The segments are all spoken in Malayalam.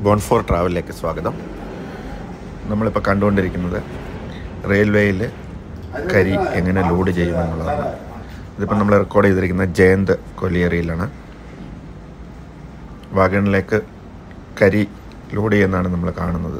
ബോൺഫോർ ട്രാവലിലേക്ക് സ്വാഗതം നമ്മളിപ്പോൾ കണ്ടുകൊണ്ടിരിക്കുന്നത് റെയിൽവേയിൽ കരി എങ്ങനെ ലോഡ് ചെയ്യുമെന്നുള്ളതാണ് ഇതിപ്പോൾ നമ്മൾ റെക്കോർഡ് ചെയ്തിരിക്കുന്നത് ജയന്ത് കൊല്ലിയേറിയിലാണ് വാഗണിലേക്ക് കരി ലോഡ് ചെയ്യുന്നതാണ് നമ്മൾ കാണുന്നത്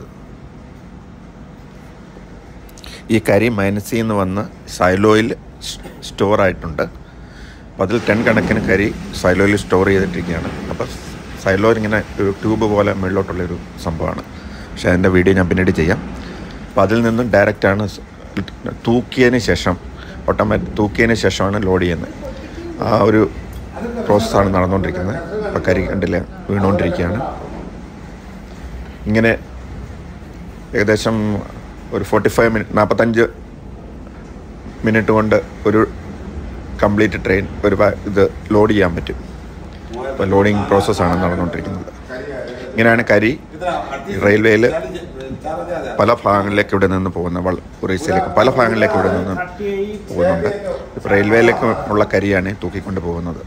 ഈ കരി മൈനസിൽ നിന്ന് വന്ന് സൈലോയിൽ സ്റ്റോർ ആയിട്ടുണ്ട് അപ്പോൾ അതിൽ ടെൻ കണക്കിന് കരി സൈലോയിൽ സ്റ്റോർ ചെയ്തിട്ടിരിക്കുകയാണ് അപ്പോൾ സൈലോയിൽ ഇങ്ങനെ ഒരു ട്യൂബ് പോലെ മുകളിലോട്ടുള്ളൊരു സംഭവമാണ് പക്ഷേ അതിൻ്റെ വീഡിയോ ഞാൻ പിന്നീട് ചെയ്യാം അപ്പോൾ അതിൽ നിന്നും ഡയറക്റ്റാണ് തൂക്കിയതിന് ശേഷം ഓട്ടോമാറ്റിക് തൂക്കിയതിന് ശേഷമാണ് ലോഡ് ചെയ്യുന്നത് ആ ഒരു പ്രോസസ്സാണ് നടന്നുകൊണ്ടിരിക്കുന്നത് ഇപ്പോൾ കരി കണ്ടില്ല വീണുകൊണ്ടിരിക്കുകയാണ് ഇങ്ങനെ ഏകദേശം ഒരു ഫോർട്ടി ഫൈവ് മിനിറ്റ് നാൽപ്പത്തഞ്ച് മിനിറ്റ് കൊണ്ട് ഒരു കംപ്ലീറ്റ് ട്രെയിൻ ഒരു വ- ഇത് ലോഡ് ചെയ്യാൻ പറ്റും ഇപ്പോൾ ലോഡിങ് പ്രോസസ്സാണ് നടന്നുകൊണ്ടിരിക്കുന്നത് ഇങ്ങനെയാണ് കരി റെയിൽവേയിൽ പല ഭാഗങ്ങളിലേക്ക് ഇവിടെ നിന്ന് പോകുന്ന വൾ ഒറീസയിലേക്ക് പല ഭാഗങ്ങളിലേക്ക് ഇവിടെ നിന്ന് പോകുന്നുണ്ട് ഇപ്പോൾ റെയിൽവേയിലേക്ക് ഉള്ള കരിയാണ് തൂക്കിക്കൊണ്ട് പോകുന്നത്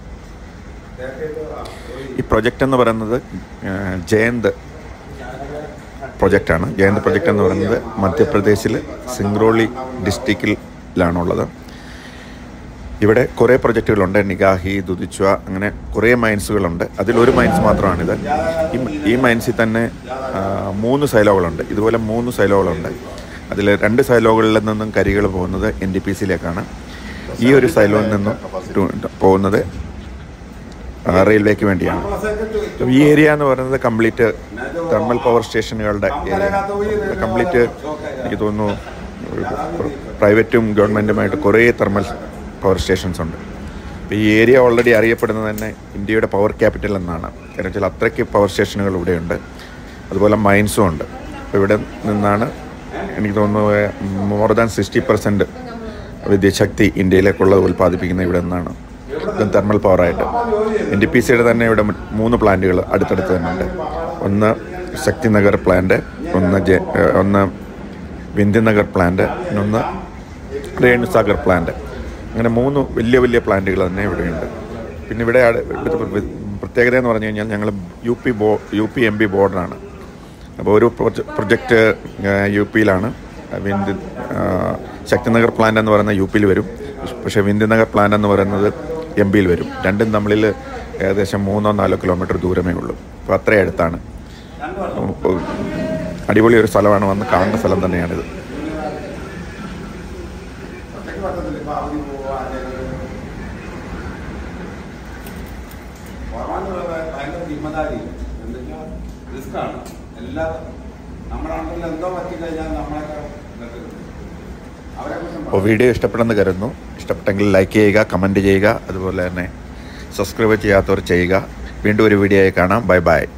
ഈ പ്രൊജക്റ്റ് എന്ന് പറയുന്നത് ആ, ജയന്ത് പ്രൊജക്റ്റാണ് ജയന്ത് പ്രൊജക്റ്റ് എന്ന് പറയുന്നത് മധ്യപ്രദേശിൽ സിംഗ്രോളി ഡിസ്ട്രിക്റ്റിലാണുള്ളത് ഇവിടെ കുറേ പ്രൊജക്റ്റുകളുണ്ട് നിഗാഹി ദുദിച്വ അങ്ങനെ കുറേ മൈൻസുകളുണ്ട് അതിലൊരു മൈൻസ് മാത്രമാണിത് ഈ ഈ മൈൻസിൽ തന്നെ ആ, മൂന്ന് സൈലോകളുണ്ട് ഇതുപോലെ മൂന്ന് സൈലോകളുണ്ട് അതിൽ രണ്ട് സൈലോകളിൽ നിന്നും കരികൾ പോകുന്നത് എൻ ഡി പി സിയിലേക്കാണ് ഈ ഒരു സൈലോയിൽ നിന്നും ടു- പോകുന്നത് ആ, റെയിൽവേക്ക് വേണ്ടിയാണ് അപ്പോൾ ഈ ഏരിയ എന്ന് പറയുന്നത് കംപ്ലീറ്റ് തെർമൽ പവർ സ്റ്റേഷനുകളുടെ ഏരിയ കംപ്ലീറ്റ് എനിക്ക് തോന്നുന്നു പ്രൈവറ്റും ഗവൺമെൻറ്റുമായിട്ട് കുറേ തെർമൽ പവർ സ്റ്റേഷൻസ് ഉണ്ട് അപ്പോൾ ഈ ഏരിയ ഓൾറെഡി അറിയപ്പെടുന്നത് തന്നെ ഇന്ത്യയുടെ പവർ ക്യാപിറ്റൽ എന്നാണ് കാരണം വെച്ചാൽ അത്രയ്ക്ക് പവർ സ്റ്റേഷനുകൾ ഇവിടെയുണ്ട് അതുപോലെ മൈൻസും ഉണ്ട് അപ്പോൾ ഇവിടെ നിന്നാണ് എനിക്ക് തോന്നുന്നു മോർ ദാൻ സിക്സ്റ്റി പെർസെൻറ്റ് വിദ്യുച്ഛക്തി ഇന്ത്യയിലേക്കുള്ളത് ഉൽപ്പാദിപ്പിക്കുന്നത് ഇവിടെ നിന്നാണ് ഇതും തെർമൽ പവറായിട്ട് എൻ ഡി പി സിയുടെ തന്നെ ഇവിടെ മൂന്ന് പ്ലാന്റുകൾ അടുത്തടുത്ത് തന്നെ ഉണ്ട് ഒന്ന് ശക്തിനഗർ പ്ലാന്റ് ഒന്ന് ജെ ഏഹ് ഒന്ന് വിന്ധ്യനഗർ പ്ലാന്റ് ഒന്ന് രേണുസാഗർ പ്ലാന്റ് അങ്ങനെ മൂന്ന് വലിയ വലിയ പ്ലാന്റുകൾ തന്നെ ഇവിടെയുണ്ട് പിന്നെ ഇവിടെ ആട് ഇവിടുത്തെ പ്ര- പ്രത്യേകത എന്ന് പറഞ്ഞു കഴിഞ്ഞാൽ ഞങ്ങൾ യു പി ബോ യു പി എം പി ബോർഡറാണ് അപ്പോൾ ഒരു പ്രൊജ- പ്രൊജക്റ്റ് യു പിയിലാണ് വിന്ധ്യ ആ, ശക്തിനഗർ പ്ലാന്റ് എന്ന് പറയുന്ന യു പിയിൽ വരും പക്ഷേ വിന്ധ്യനഗർ പ്ലാന്റ് എന്ന് പറയുന്നത് എം പിയിൽ വരും രണ്ടും തമ്മിൽ ഏകദേശം മൂന്നോ നാലോ കിലോമീറ്റർ ദൂരമേ ഉള്ളൂ അപ്പോൾ അത്രയും അടുത്താണ് അപ്പോൾ അടിപൊളി ഒരു സ്ഥലമാണ് വന്ന് കാണേണ്ട സ്ഥലം തന്നെയാണിത് ഭയങ്കര ജിമ്മദാരി എന്തൊക്കെയാ റിസ്ക്കാണ് എല്ലാ നമ്മുടെ നാട്ടിൽ എന്തോ പറ്റിക്കഴിഞ്ഞാൽ നമ്മളൊക്കെ ഇതൊക്കെ അവരെ അപ്പോൾ വീഡിയോ ഇഷ്ടപ്പെടുമെന്ന് കരുതുന്നു ഇഷ്ടപ്പെട്ടെങ്കിൽ ലൈക്ക് ചെയ്യുക കമൻറ്റ് ചെയ്യുക അതുപോലെ തന്നെ സബ്സ്ക്രൈബ് ചെയ്യാത്തവർ ചെയ്യുക വീണ്ടും ഒരു വീഡിയോ ആയി കാണാം ബൈ ബൈ